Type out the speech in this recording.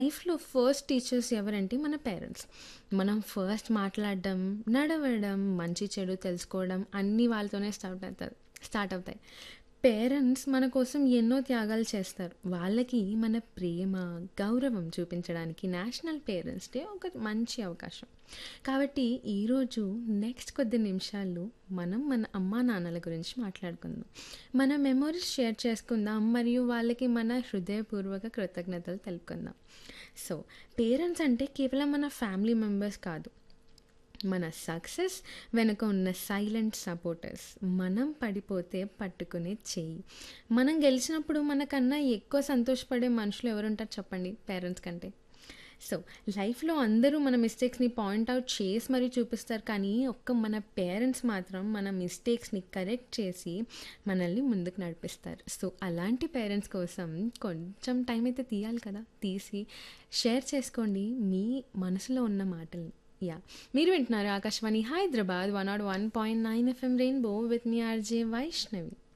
లైఫ్‌లో first teachers ఎవరంటే మన పేరెంట్స్. మనం ఫస్ట్ మాట్లాడడం, నడవడం, మంచి చెడు తెలుసుకోవడం అన్నీ వాళ్ళతోనే స్టార్ట్ అవుతది స్టార్ట్ అవుతాయి. పేరెంట్స్ మన కోసం ఎన్నో త్యాగాలు చేస్తారు. వాళ్ళకి మన ప్రేమ, గౌరవం చూపించడానికి నేషనల్ పేరెంట్స్ డే ఒక మంచి అవకాశం. కాబట్టి ఈరోజు నెక్స్ట్ కొద్ది నిమిషాల్లో మనం మన అమ్మానాన్నల గురించి మాట్లాడుకుందాం. మన మెమోరీస్ షేర్ చేసుకుందాం మరియు వాళ్ళకి మన హృదయపూర్వక కృతజ్ఞతలు తెలుపుకుందాం. సో, పేరెంట్స్ అంటే కేవలం మన ఫ్యామిలీ మెంబర్స్ కాదు. మన సక్సెస్ వెనుక ఉన్న సైలెంట్ సపోర్టర్స్. మనం పడిపోతే పట్టుకునే చెయ్యి. మనం గెలిచినప్పుడు మనకన్నా ఎక్కువ సంతోషపడే మనుషులు ఎవరుంటారు చెప్పండి పేరెంట్స్ కంటే. సో, లైఫ్‌లో అందరూ మన మిస్టేక్స్‌ని పాయింట్ ఔట్ చేసి మరీ చూపిస్తారు. కానీ ఒక్క మన పేరెంట్స్ మాత్రం మన మిస్టేక్స్‌ని కరెక్ట్ చేసి మనల్ని ముందుకు నడిపిస్తారు. సో, అలాంటి పేరెంట్స్ కోసం కొంచెం టైం అయితే తీయాలి కదా! తీసి షేర్ చేసుకోండి మీ మనసులో ఉన్న మాటల్ని. యాహ్! మీరు వింటున్నారు Akashvani Hyderabad 101.9 FM rainbow with మీ ఆర్‌జే వైష్ణవి.